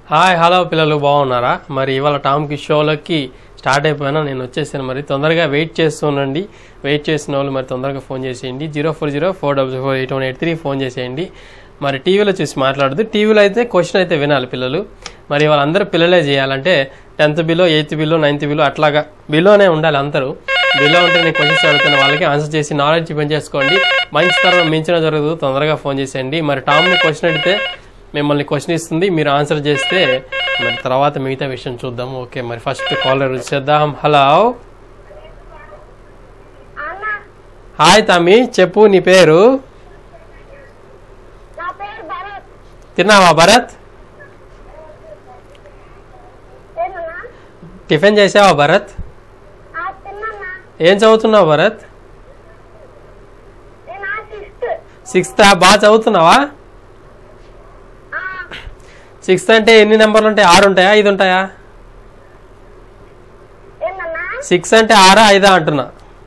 Hi hello పిల్లలు బాగున్నారా మరి ఇవాళ టామ్కి షోలకి స్టార్ట్ అయిపోయినా నేను వచ్చేసాను మరి తొందరగా వెయిట్ చేస్తుండండి వెయిట్ చేసిన వాళ్ళు మరి తొందరగా ఫోన్ చేసేయండి zero four zero four double four eight one eight three phone చేసేయండి మరి టీవీలో చూసి మాట్లాడదు టీవీలో అయితే క్వశ్చన్ అయితే వినాలి పిల్లలు మరి వాళ్ళందరూ పిల్లలే చేయాలంటే tenth below eighth below ninth below అట్లాగా బిలోనే ఉండాలి అందరూ బిలో ఉంటే నేను క్వశ్చన్స్ అడుగుతున్న వాళ్ళకి ఆన్సర్ చేసి నాలెడ్జ్ పెంచేసుకోండి మంచి తరం మించిన జరగదు తొందరగా ఫోన్ చేసేయండి మరి టామ్ని క్వశ్చన్ అడిగితే మిమ్మల్ని క్వశ్చన్ ఇస్తుంది మీరు ఆన్సర్ చేస్తే మరి తర్వాత మిగతా విషయం చూద్దాం ఓకే మరి ఫస్ట్ కాలర్ చేద్దాం హలో అన్న హాయ్ తమ్మి చెప్పు నీ పేరు నా పేరు భరత్ తిన్నావా భరత్ ఏమన్నా టిఫిన్ చేసావా భరత్ ఆ తిన్నా ఏం చదువుతున్నావు భరత్ నేను ఆ సిక్స్త్ సిక్స్త్ బాగా చదువుతున్నావా ఆ సిక్స్త్ అంటే ఎన్ని నెంబర్లు ఉంటాయి ఆరు ఉంటాయా ఐదు ఉంటాయా ఏమన్నా సిక్స్ అంటే ఆరా ఐదా అంటున్నా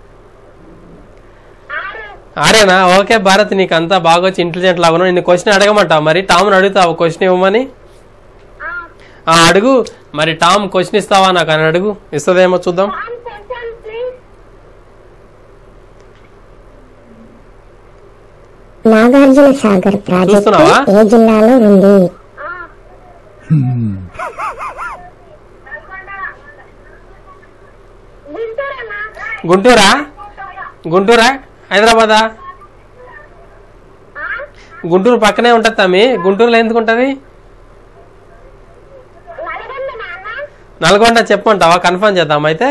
ఆరు ఆరేనా ఓకే భారత్ నీకు అంతా బాగా వచ్చి ఇంటెలిజెంట్ లాగా నిన్ను క్వశ్చన్ అడగమంటావు మరి టామ్ని అడుగుతావు క్వశ్చన్ ఇవ్వమని ఆ ఆ, అడుగు మరి టామ్ క్వశ్చన్ ఇస్తావా నాకు అని అడుగు ఇస్తుందేమో చూద్దాం one question please Nagarjuna Sagar project చూస్తున్నావా? ఏ జిల్లాలో ఉంది ఆ గుంటూరన్నా గుంటూరా గుంటూరా హైదరాబాదా ఆ గుంటూరు పక్కనే ఉంటుంది తమ్మి గుంటూరులో ఎందుకు ఉంటుంది నల్గొండ నాన్న నల్గొండ చెప్పమంటావా కన్ఫర్మ్ చేద్దాం అయితే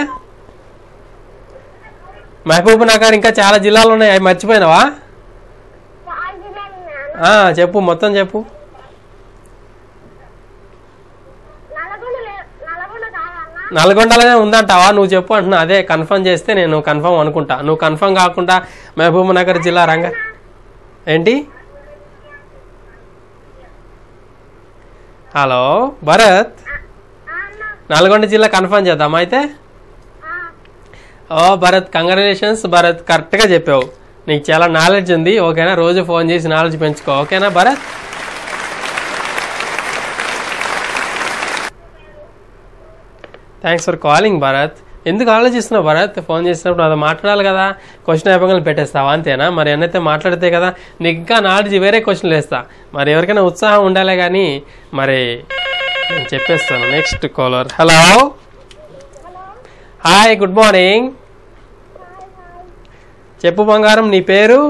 మహబూబ్ నగర్ ఇంకా చాలా జిల్లాలు ఉన్నాయి అవి మర్చిపోయినావా చాలా జిల్లాలు నాన్న ఆ, చెప్పు మొత్తం చెప్పు నల్గొండ లే- నల్గొండ కాదన్నా నల్గొండలోనే ఉందంటావా నువ్వు చెప్పు అంటున్నా అదే కన్ఫర్మ్ చేస్తే నేను కన్ఫర్మ్ అనుకుంటా నువ్వు కన్ఫర్మ్ కాకుండా మహబూబ్ నగర్ జిల్లా రంగ ఏంటి హలో భరత్ ఆ అన్న నల్గొండ జిల్లా కన్ఫర్మ్ చేద్దామా అయితే ఆ ఓ భరత్ కంగ్రాచులేషన్స్ భరత్ కరెక్ట్గా చెప్పావు నీకు చాలా నాలెడ్జ్ ఉంది ఓకేనా రోజు ఫోన్ చేసి నాలెడ్జ్ పెంచుకో ఓకేనా Bharat thanks for calling Bharat ఎందుకు ఆలోచిస్తున్నావు భరత్ ఫోన్ చేసినప్పుడు అది మాట్లాడాలి కదా క్వశ్చన్ అయిపోయి పెట్టేస్తావా అంతేనా మరి ఎన్నైతే మాట్లాడితే కదా నీకు ఇంకా నాలెడ్జ్ వేరే క్వశ్చన్లు వేస్తా మరి ఎవరికైనా ఉత్సాహం ఉండాలి కానీ మరి నేను చెప్పేస్తాను next caller hello hi good morning చెప్పు బంగారం నీ పేరు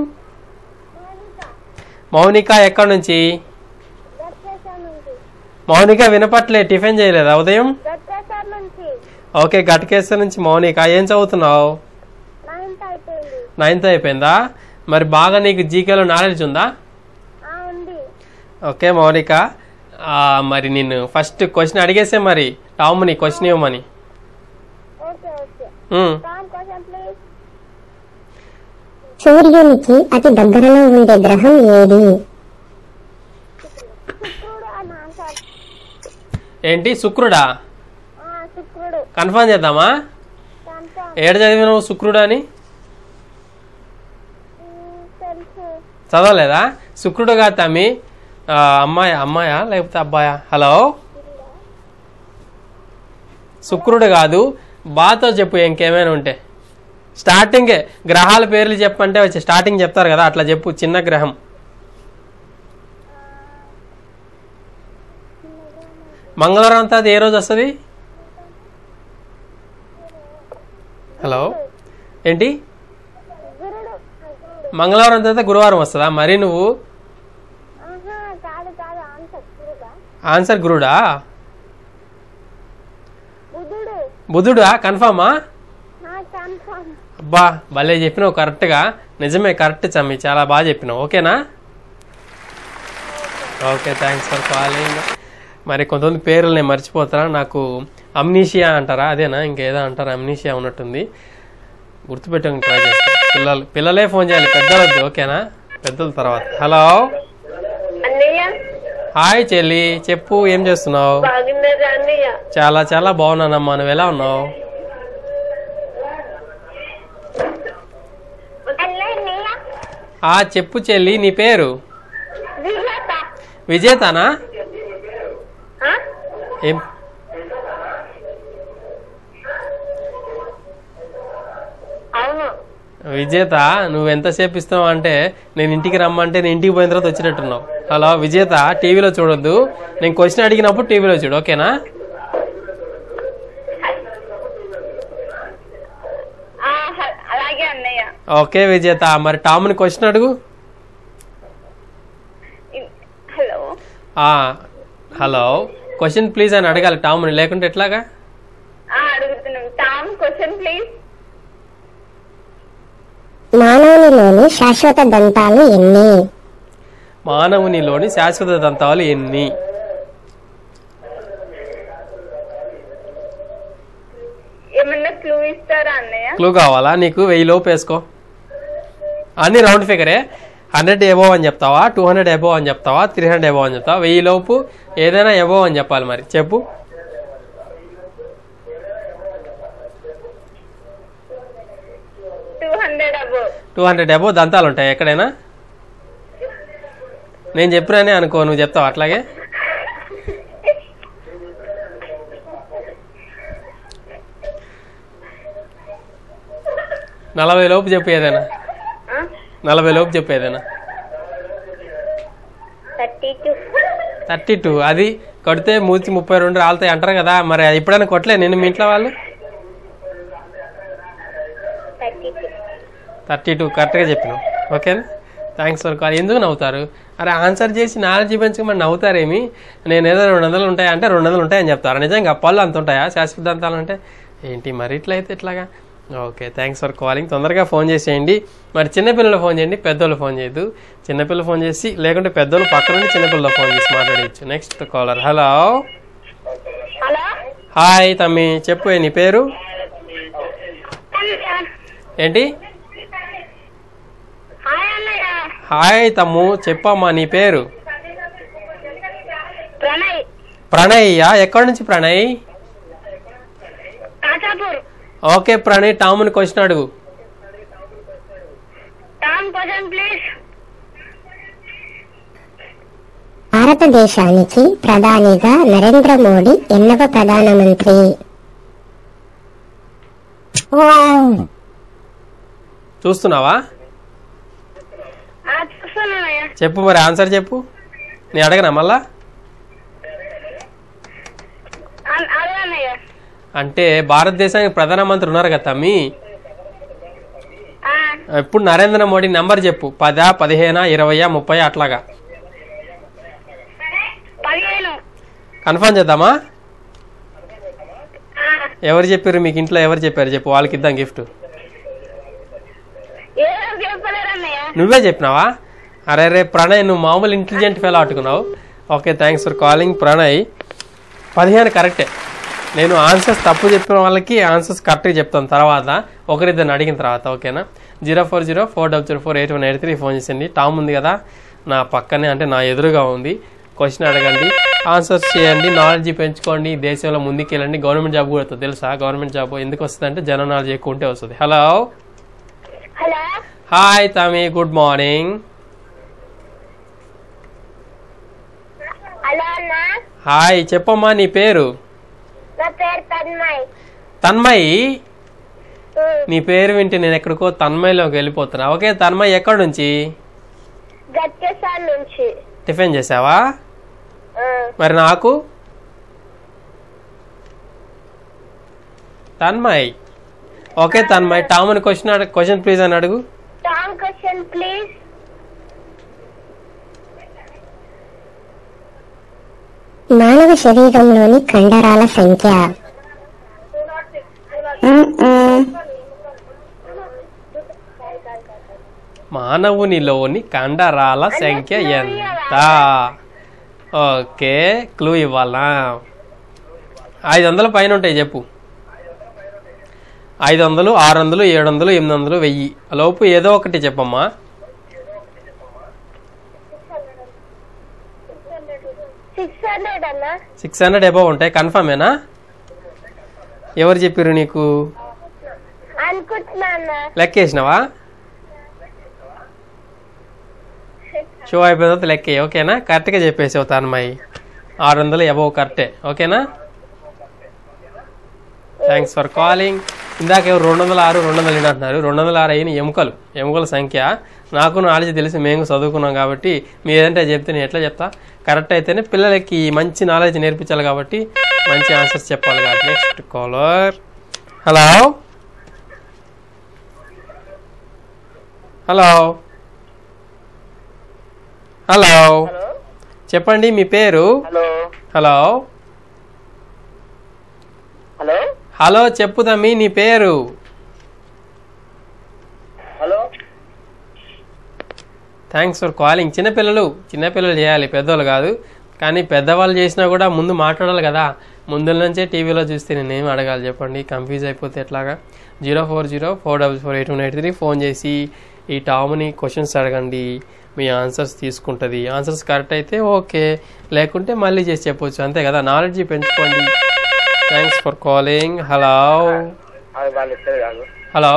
మౌనిక ఎక్కడి నుంచి గట్కేశ్వర్ నుంచి మౌనిక వినపట్లే టిఫిన్ చేయలేదా ఉదయం గట్కేశ్వర్ నుంచి ఓకే గట్కేశ్వర్ నుంచి మౌనిక ఏం చదువుతున్నావు నైన్త్ అయిపోయింది నైన్త్ అయిపోయిందా మరి బాగా నీకు జీకేలో నాలెడ్జ్ ఉందా ఆ ఉంది ఓకే మౌనిక ఆ, మరి నిన్ను ఫస్ట్ క్వశ్చన్ అడిగేసే మరి టామ్ని క్వశ్చన్ ఇవ్వమని okay okay um, Ram question please సూర్యునికి అతి దగ్గరలో ఉండే గ్రహం ఏది శుక్రుడు అని ఆన్సర్ ఏంటి శుక్రుడా ఆ శుక్రుడు కన్ఫర్మ్ చేద్దామా కన్ఫర్మ్ ఏడు చదివినావు శుక్రుడు అని తెలుసు చదవలేదా శుక్రుడు కాదు తమ్మి ఆ, అమ్మాయి అమ్మాయా లేకపోతే అబ్బాయా హలో శుక్రుడు కాదు బాతో చెప్పు ఇంకేమైనా ఉంటే స్టార్టింగే గ్రహాల పేర్లు చెప్పంటే వచ్చి స్టార్టింగ్ చెప్తారు కదా అట్లా చెప్పు చిన్న గ్రహం మంగళవారం అంతా అది ఏ రోజు వస్తుంది హలో ఏంటి గురుడు మంగళవారం తర్వాత గురువారం వస్తుందా మరి నువ్వు ఆహా కాదు కాదు ఆన్సర్ గురుడా ఆన్సర్ గురుడా బుధుడు బుధుడా కన్ఫామా ఆ కన్ఫర్మ్ అబ్బా భలే చెప్పినావు కరెక్ట్గా నిజమే కరెక్ట్ చమ్మి చాలా బాగా చెప్పినావు ఓకేనా ఓకే థ్యాంక్స్ ఫర్ కాలింగ్ మరి కొంతమంది పేర్లు నేను మర్చిపోతారా నాకు అమ్నీషియా అంటారా అదేనా ఇంకేదో అంటారా అమ్నీషియా ఉన్నట్టుంది గుర్తుపెట్టడానికి ట్రై చేస్తాను పిల్లలు పిల్లలే ఫోన్ చేయాలి పెద్దలొద్దు ఓకేనా పెద్దల తర్వాత హలో అన్నయ్య హాయ్ చెల్లి చెప్పు ఏం చేస్తున్నావు బాగున్నారా అన్నయ్య చాలా చాలా బాగున్నానమ్మా నువ్వు ఎలా ఉన్నావు అన్నయ్య ఆ చెప్పు చెల్లి నీ పేరు విజేత విజేతానా ఆ? ఏం అవును విజేత నువ్వు ఎంతసేపు ఇస్తావు అంటే నేను ఇంటికి రమ్మంటే నేను ఇంటికి పోయిన తర్వాత వచ్చినట్టున్నావు హలో విజేత టీవీలో చూడొద్దు నేను క్వశ్చన్ అడిగినప్పుడు టీవీలో చూడు ఓకేనా ఆ, హ- అలాగే అన్నయ్య ఓకే విజేత మరి టామ్ని క్వశ్చన్ అడుగు ఇ- హలో ఆ, హలో క్వశ్చన్ ప్లీజ్ అని అడగాలి టామ్ని లేకుంటే ఎట్లాగా ఆ, అడుగుతున్నాం టామ్ క్వశ్చన్ ప్లీజ్ మానవునిలోని శాశ్వత దంతాలు ఎన్ని మానవునిలోని శాశ్వత దంతాలు ఎన్ని ఏమన్నా క్లూ ఇస్తారా అన్నయ్య క్లూ కావాలా నీకు వెయ్యి లోపు వేసుకో అన్ని రౌండ్ ఫిగరే హండ్రెడ్ ఎబోవ్ అని చెప్తావా టూ హండ్రెడ్ ఎబోవ్ అని చెప్తావా త్రీ హండ్రెడ్ ఎబోవ్ అని చెప్తావా వెయ్యి లోపు ఏదైనా ఎబోవ్ అని చెప్పాలి మరి చెప్పు two hundred above two hundred above దంతాలు ఉంటాయి ఎక్కడైనా నేను చెప్పినానే అనుకో నువ్వు చెప్తావు అట్లాగే నలభై లోపు చెప్పు ఏదైనా నలభై లోపు చెప్పు ఏదైనా థర్టీ టూ థర్టీ టూ అది కొడితే మూతి ముప్పై రెండు రాలుతాయి అంటారు కదా మరి ఎప్పుడైనా కొట్టలే నేను మీ ఇంట్లో వాళ్ళు థర్టీ టూ థర్టీ టూ కరెక్ట్గా చెప్పినావు ఓకేనా థ్యాంక్స్ ఫర్ కాల్ ఎందుకు నవ్వుతారు అరే ఆన్సర్ చేసి నాలెడ్జ్ పెంచుకోమని నవ్వుతారేమి నేను ఏదో రెండు వందలు ఉంటాయి అంటే రెండు వందలు ఉంటాయని చెప్తారు నిజంగా పళ్ళు అంత ఉంటాయా శాశ్వత దంతాలు అంటే ఏంటి మరి ఇట్లా అయితే ఇట్లాగా ఓకే థ్యాంక్స్ ఫర్ కాలింగ్ తొందరగా ఫోన్ చేసేయండి మరి చిన్నపిల్లలు ఫోన్ చేయండి పెద్దోళ్ళు ఫోన్ చేయొద్దు చిన్నపిల్లలు ఫోన్ చేసి లేకుంటే పెద్దోళ్ళు పక్క నుండి చిన్నపిల్లలు ఫోన్ చేసి మాట్లాడచ్చు next caller hello hello hi తమ్మి చెప్పు నీ పేరు ఏంటి హాయ్ అన్నయ్య హాయ్ తమ్ము చెప్పమ్మా నీ పేరు ప్రణయ్ ప్రణయ్యా ఎక్కడి నుంచి ప్రణయ్ కాచాపూర్ ఓకే ప్రణయ్ టాముని క్వశ్చన్ అడుగు టామ్ క్వశ్చన్ ప్లీజ్ భారతదేశానికి ప్రధానిగా నరేంద్ర మోడీ ఎన్నవ ప్రధానమంత్రి చూస్తున్నావా చూస్తున్నానయ్య చెప్పు మరి ఆన్సర్ చెప్పు నేను అడగనా మళ్ళా అదే అన్నయ్య అంటే భారతదేశానికి ప్రధానమంత్రి ఉన్నారు కదా తమ్మి ఆ, ఇప్పుడు నరేంద్ర మోడీ నెంబర్ చెప్పు పదా పదిహేనా ఇరవయా ముప్పై అట్లాగా పదిహేను కన్ఫర్మ్ చేద్దామా ఆ, ఎవరు చెప్పారు మీకు ఇంట్లో ఎవరు చెప్పారు చెప్పు వాళ్ళకి ఇద్దాం గిఫ్ట్ ఏం చెప్పలేరు అన్నయ్య నువ్వే చెప్పినావా అరే రే ప్రణయ్ నువ్వు మామూలు ఇంటెలిజెంట్ ఫెయిల్ ఆటుకున్నావు okay thanks for calling Pranay పదిహేను కరెక్టే నేను ఆన్సర్స్ తప్పు చెప్పిన వాళ్ళకి ఆన్సర్స్ కరెక్ట్గా చెప్తాను తర్వాత ఒకరిద్దరిని అడిగిన తర్వాత ఓకేనా zero four zero four double zero four eight one eight three phone చేసింది టామ్ ఉంది కదా నా పక్కనే అంటే నా ఎదురుగా ఉంది క్వశ్చన్ అడగండి ఆన్సర్స్ చేయండి నాలెడ్జ్ పెంచుకోండి దేశంలో ముందుకెళ్ళండి గవర్నమెంట్ జాబ్ కూడా వస్తుంది తెలుసా గవర్నమెంట్ జాబ్ ఎందుకు వస్తుంది అంటే జన నాలెడ్జ్ ఎక్కువ ఉంటే వస్తుంది హలో హలో హాయ్ తమి గుడ్ మార్నింగ్ హలో అన్న హాయ్ చెప్పమ్మా నీ పేరు నా పేరు తన్మయ్ తన్మయ్ ఉమ్, నీ పేరు వింటే నేను ఎక్కడికో తన్మయ్లోకి వెళ్ళిపోతున్నా ఓకే తన్మయ్ ఎక్కడి నుంచి గట్కేసార్ నుంచి టిఫిన్ చేసావా ఆ, మరి నాకు తన్మయ్ ఓకే తన్మయ్ టాముని క్వశ్చన్ అడగ క్వశ్చన్ ప్లీజ్ అని అడుగు టామ్ క్వశ్చన్ ప్లీజ్ మానవ శరీరంలోని కండరాల సంఖ్య మానవునిలోని కండరాల సంఖ్య ఎంత ఓకే క్లూ ఇవ్వాలా ఐదు వందల పైన ఉంటాయి చెప్పు ఐదు వందలు ఆరు వందలు ఏడు వందలు ఎనిమిది వందలు వెయ్యి లోపు ఏదో ఒకటి చెప్పమ్మా సిక్స్ హండ్రెడ్ అన్న సిక్స్ హండ్రెడ్ ఎబో ఉంటాయి కన్ఫర్మేనా ఎవరు చెప్పారు నీకు అనుకుంటున్నా అన్న లెక్కేసినావా షో అయిపోయిన తర్వాత లెక్కే ఓకేనా కరెక్ట్గా చెప్పేసావు తన్మయ్ ఆరు వందలు ఎబవ్ కరెక్టే ఓకేనా థ్యాంక్స్ ఫర్ కాలింగ్ ఇందాక ఎవరు రెండు వందల ఆరు రెండు వందలు ఎనిమిది అంటున్నారు రెండు వందల ఆరు అయిన ఎముకలు ఎముకల సంఖ్య నాకు నాలెడ్జ్ తెలిసి మేము చదువుకున్నాం కాబట్టి మీరు ఏదంటే చెప్తే నేను ఎట్లా చెప్తా కరెక్ట్ అయితేనే పిల్లలకి మంచి నాలెడ్జ్ నేర్పించాలి కాబట్టి మంచి ఆన్సర్స్ చెప్పాలి కాబట్టి next caller hello hello hello చెప్పండి మీ పేరు హలో హలో హలో హలో చెప్పు తమ్మి నీ పేరు హలో థ్యాంక్స్ ఫర్ కాలింగ్ చిన్నపిల్లలు చిన్నపిల్లలు చేయాలి పెద్దవాళ్ళు కాదు కానీ పెద్దవాళ్ళు చేసినా కూడా ముందు మాట్లాడాలి కదా ముందు నుంచే టీవీలో చూస్తే నేనేం అడగాలి చెప్పండి కన్ఫ్యూజ్ అయిపోతే ఎట్లాగా zero four zero four double four eight one eight three phone చేసి ఈ టామ్ని క్వశ్చన్స్ అడగండి మీ ఆన్సర్స్ తీసుకుంటుంది ఆన్సర్స్ కరెక్ట్ అయితే ఓకే లేకుంటే మళ్ళీ చేసి చెప్పొచ్చు అంతే కదా నాలెడ్జ్ పెంచుకోండి థ్యాంక్స్ ఫర్ కాలింగ్ హలో అది వాళ్ళు ఇస్తారు కాదు హలో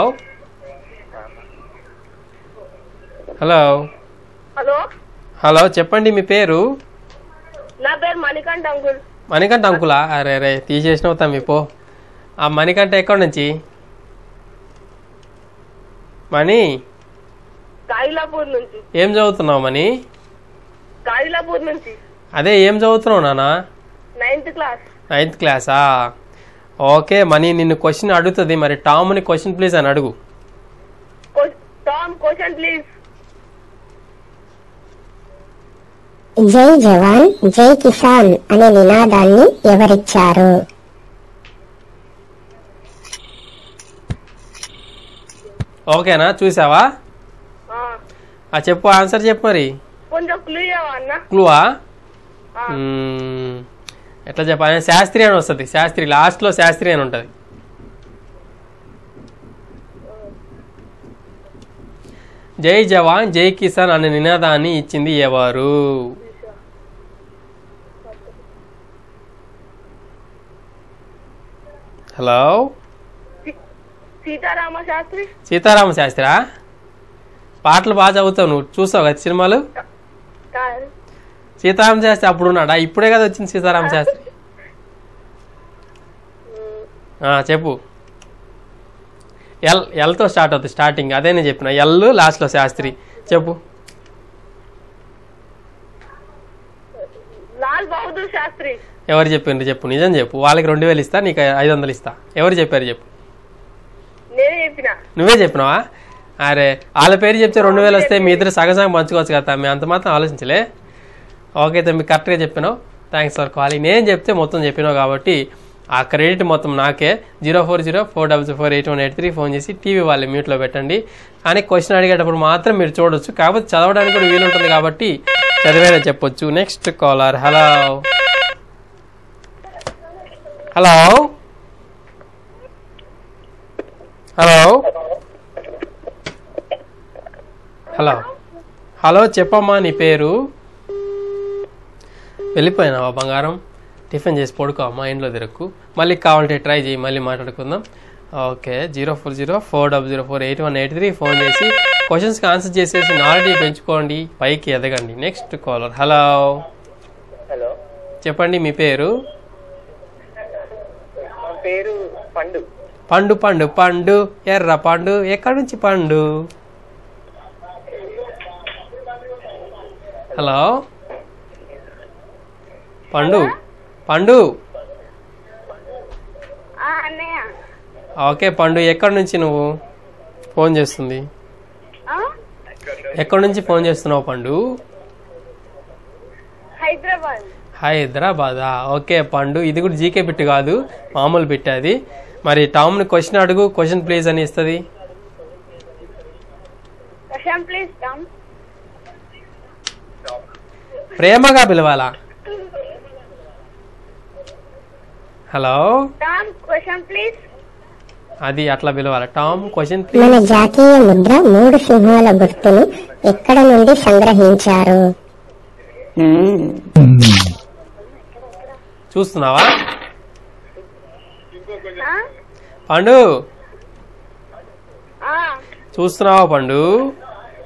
హలో హలో హలో చెప్పండి మీ పేరు నా పేరు మణికంఠ అంకుల్ మణికంఠ అంకులా అరే రే తీసేసినావు తమ్మి పో ఆ మణికంఠ ఎక్కడి నుంచి మణి కాయిలాపూర్ నుంచి ఏం చదువుతున్నావు మణి కాయిలాపూర్ నుంచి అదే ఏం చదువుతున్నావు నానా నైన్త్ క్లాస్ నైన్త్ క్లాసా ఓకే మణి నిన్ను క్వశ్చన్ అడుగుతుంది మరి టామ్ని క్వశ్చన్ ప్లీజ్ అని అడుగు టామ్ క్వశ్చన్ ప్లీజ్ జై జవాన్ జై కిసాన్ అనే నినాదాన్ని ఎవరిచ్చారు ఓకేనా చూసావా ఆ చెప్పు ఆన్సర్ చెప్పు మరి కొంచెం క్లూ అన్న క్లూవా ఆ. మ్మ్. ఎట్లా చెప్పాలి శాస్త్రి అని వస్తుంది శాస్త్రి లాస్ట్లో శాస్త్రి అని ఉంటుంది జై జవాన్ జై కిసాన్ అనే నినాదాన్ని ఇచ్చింది ఎవరు హలో సీతారామ శాస్త్రి సీతారామ శాస్త్రా పాటలు బాగా చదువుతావు నువ్వు చూసావు కదా సినిమాలు కాదు. సీతారామ శాస్త్రి అప్పుడు ఉన్నాడా ఇప్పుడే కదా వచ్చింది సీతారామ శాస్త్రి ఆ, చెప్పు ఎల్ ఎల్తో స్టార్ట్ అవుతుంది స్టార్టింగ్ అదే నేను చెప్పిన ఎల్ లాస్ట్లో శాస్త్రి చెప్పు లాల్ బహదూర్ శాస్త్రి ఎవరు చెప్పిండ్రు చెప్పు నిజం చెప్పు వాళ్ళకి రెండు వేలు ఇస్తా నీకు ఐదు వందలు ఇస్తా ఎవరు చెప్పారు చెప్పు నేనే చెప్పిన నువ్వే చెప్పినావా అరే వాళ్ళ పేరు చెప్తే రెండు వేలు వస్తే మీ ఇద్దరు సగం సగం పంచుకోవచ్చు కదా మీ అంత మాత్రం ఆలోచించలే ఓకే తమ్మి కరెక్ట్గా చెప్పినావు థ్యాంక్స్ ఫర్ కాలింగ్ నేను చెప్తే మొత్తం చెప్పినావు కాబట్టి ఆ క్రెడిట్ మొత్తం నాకే zero four zero four double four eight one eight three phone చేసి టీవీ వాళ్ళు మ్యూట్లో పెట్టండి కానీ క్వశ్చన్ అడిగేటప్పుడు మాత్రం మీరు చూడొచ్చు కాకపోతే చదవడానికి కూడా వీలుంటుంది కాబట్టి చదివేలా చెప్పొచ్చు next caller hello hello hello hello hello చెప్పమ్మా నీ పేరు వెళ్ళిపోయినావా బంగారం టిఫిన్ చేసి పడుకో అమ్మా ఇంట్లో తిరక్కు మళ్ళీ కావాలంటే ట్రై చేయి మళ్ళీ మాట్లాడుకుందాం okay zero four zero four double zero four eight one eight three phone చేసి క్వశ్చన్స్కి ఆన్సర్ చేసేసి నాలెడ్జ్ పెంచుకోండి పైకి ఎదగండి నెక్స్ట్ కాలర్ హలో హలో చెప్పండి మీ పేరు మా పేరు పండు పండు పండు పండు ఎర్ర పండు ఎక్కడి నుంచి పండు హలో పండు పండు ఆ, అన్నయ్య ఓకే పండు ఎక్కడి నుంచి నువ్వు ఫోన్ చేస్తుంది ఆ? ఎక్కడి నుంచి ఫోన్ చేస్తున్నావు పండు హైదరాబాద్ హైదరాబాదా ఓకే పండు ఇది కూడా జీకే బిట్ కాదు మామూలు బిట్ అది మరి టామ్ని క్వశ్చన్ అడుగు క్వశ్చన్ ప్లీజ్ అని ఇస్తుంది క్వశ్చన్ ప్లీజ్ టామ్ ప్రేమగా పిలవాలా హలో టామ్ క్వశ్చన్ ప్లీజ్ అది అట్లా పిలవాలి టామ్ క్వశ్చన్ ప్లీజ్ మన జాతీయ ముద్ర మూడు సింహాల గుర్తును ఎక్కడ నుండి సంగ్రహించారు చూస్తున్నావా ఆ? పండు ఆ, చూస్తున్నావా పండు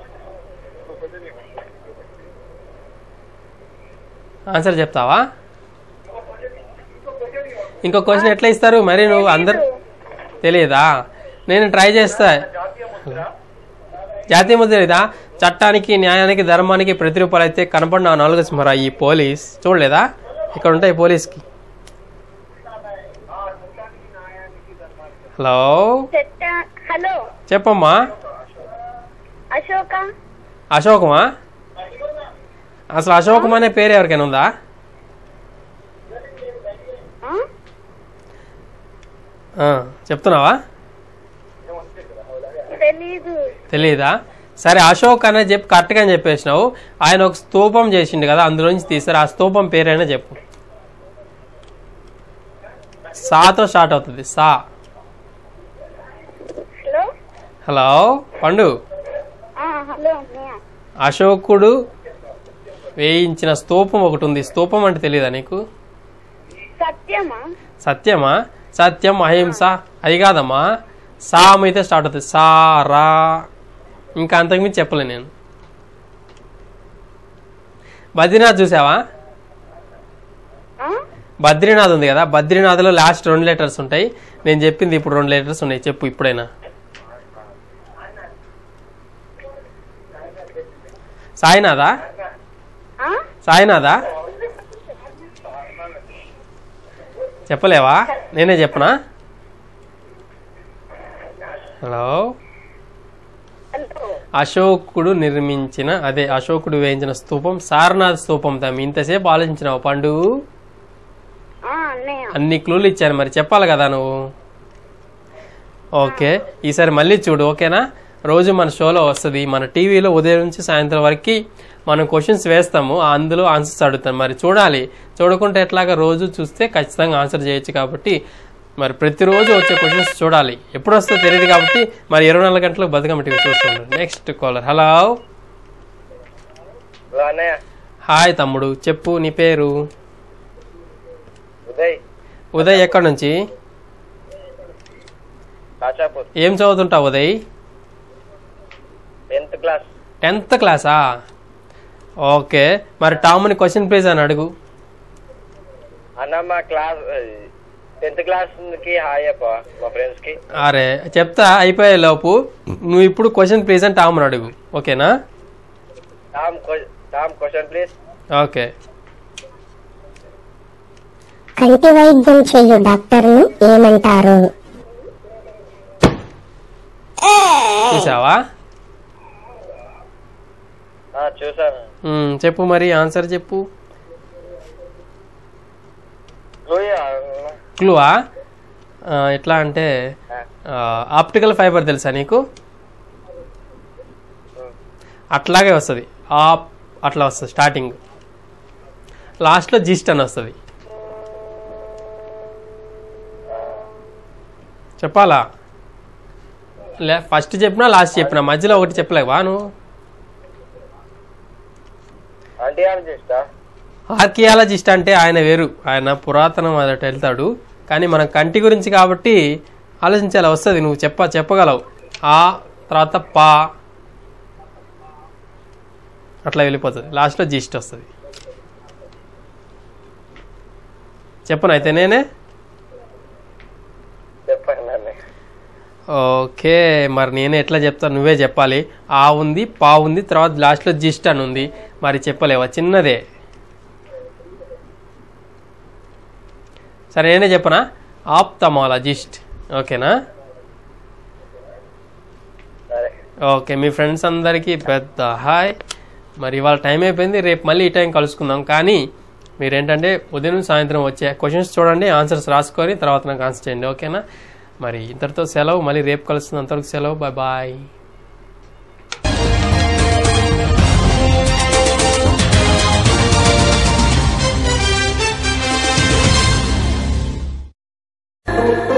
ఆన్సర్ చెప్తావా ఇంకో క్వశ్చన్ ఎట్లా ఇస్తారు మరి నువ్వు అందరు తెలియదా నేను ట్రై చేస్తా జాతీయ ముద్ర తెలీదా చట్టానికి న్యాయానికి ధర్మానికి ప్రతిరూపాలు అయితే కనపడిన ఆ నాలుగు స్మర ఈ పోలీస్ చూడలేదా ఇక్కడ ఉంటాయి పోలీస్కి హలో చెట్ట హలో చెప్పమ్మా అశోక అశోకమా అసలు అశోకం అనే పేరు ఎవరికైనా ఉందా ఆ? ఆ, చెప్తున్నావా తెలీదు తెలియదా సరే అశోక్ అనేది చెప్పి కరెక్ట్గా అని చెప్పేసినావు ఆయన ఒక స్తూపం చేసిండు కదా అందులోంచి తీసారు ఆ స్తూపం పేరైనా చెప్పు సాతో స్టార్ట్ అవుతుంది సా హలో హలో పండు ఆ, హలో అన్నయ్య అశోకుడు వేయించిన స్తూపం ఒకటి ఉంది స్తూపం అంటే తెలియదా నీకు సత్యమా సత్యమా సత్యం అహింస అది కాదమ్మా సామ్ అయితే స్టార్ట్ అవుతుంది సా రా ఇంకా అంతకుమించి చెప్పలే నేను బద్రీనాథ్ చూసావా ఆ? బద్రీనాథ్ ఉంది కదా బద్రీనాథ్లో లాస్ట్ రెండు లెటర్స్ ఉంటాయి నేను చెప్పింది ఇప్పుడు రెండు లెటర్స్ ఉన్నాయి చెప్పు ఇప్పుడైనా సాయినాథా ఆ? సాయినాథా చెప్పలేవా నేనే చెప్పనా హలో హలో అశోకుడు నిర్మించిన అదే అశోకుడు వేయించిన స్తూపం సారనాథ్ స్తూపం తమ్మి ఇంతసేపు ఆలోచించినావు పండు ఆ, అన్నయ్య అన్ని క్లూలు ఇచ్చాను మరి చెప్పాలి కదా నువ్వు ఓకే ఈసారి మళ్ళీ చూడు ఓకేనా రోజు మన షోలో వస్తుంది మన టీవీలో ఉదయం నుంచి సాయంత్రం వరకు మనం క్వశ్చన్స్ వేస్తాము అందులో ఆన్సర్స్ అడుగుతాం మరి చూడాలి చూడకుంటే ఎట్లాగా రోజు చూస్తే ఖచ్చితంగా ఆన్సర్ చేయొచ్చు కాబట్టి మరి ప్రతిరోజు వచ్చే క్వశ్చన్స్ చూడాలి ఎప్పుడు వస్తుందో తెలియదు కాబట్టి మరి ఇరవై నాలుగు గంటలకు బతుకమ్మ టీవీ చూస్తాం నెక్స్ట్ కాలర్ హలో హలో అన్నయ్య హాయ్ తమ్ముడు చెప్పు నీ పేరు ఉదయ్ ఉదయ్ ఎక్కడి నుంచి కాచాపూర్ ఏం చదువుతుంటావు ఉదయ్ టెన్త్ క్లాస్ టెన్త్ క్లాసా ఓకే మరి టామ్ని క్వశ్చన్ ప్లీజ్ అని అడుగు అన్న మా క్లాస్ టెన్త్ క్లాస్ కి హాయ్ అప్ప మా ఫ్రెండ్స్ కి అరే చెప్తా అయిపోయే లోపు నువ్వు ఇప్పుడు క్వశ్చన్ ప్లీజ్ అని టామ్ని అడుగు ఓకేనా టామ్ క్వ- టామ్ క్వశ్చన్ ప్లీజ్ ఓకే కంటి వైద్యం చేయు డాక్టర్ను ఏమంటారు చూసావా చూసాను మ్మ్, చెప్పు మరి ఆన్సర్ చెప్పు లూయా క్లూవా ఆ, ఎట్లా అంటే ఆప్టికల్ ఫైబర్ తెలుసా నీకు అట్లాగే వస్తుంది ఆప్ అట్లా వస్తుంది స్టార్టింగ్ లాస్ట్లో జిస్ట్ అని వస్తుంది చెప్పాలా లే ఫస్ట్ చెప్పినా లాస్ట్ చెప్పినా మధ్యలో ఒకటి చెప్పలేవా నువ్వు అంటే ఏం చేస్తా ఆర్కియాలజిస్ట్ అంటే ఆయన వేరు ఆయన పురాతనం అదట వెళ్తాడు కానీ మన కంటి గురించి కాబట్టి ఆలోచించాలి వస్తుంది నువ్వు చెప్ప చెప్పగలవు ఆ తర్వాత పా అట్లా వెళ్ళిపోతుంది లాస్ట్లో జిస్ట్ వస్తుంది చెప్పను అయితే నేనే చెప్పండి అన్నయ్య ఓకే మరి నేనే ఎట్లా చెప్తాను నువ్వే చెప్పాలి ఆ ఉంది పా ఉంది తర్వాత లాస్ట్లో జిస్ట్ అని ఉంది మరి చెప్పలేవా చిన్నదే సరే నేనే చెప్పనా ఆప్తమాలజిస్ట్ ఓకేనా సరే ఓకే మీ ఫ్రెండ్స్ అందరికీ పెద్ద హాయ్ మరి ఇవాళ టైం అయిపోయింది రేపు మళ్ళీ ఈ టైం కలుసుకుందాం కానీ మీరేంటంటే ఉదయం సాయంత్రం వచ్చే క్వశ్చన్స్ చూడండి ఆన్సర్స్ రాసుకొని తర్వాత నాకు ఆన్సర్ చేయండి ఓకేనా మరి ఇంతటితో సెలవు మళ్ళీ రేపు కలుస్తుంది అంతవరకు సెలవు బాయ్ బాయ్ Thank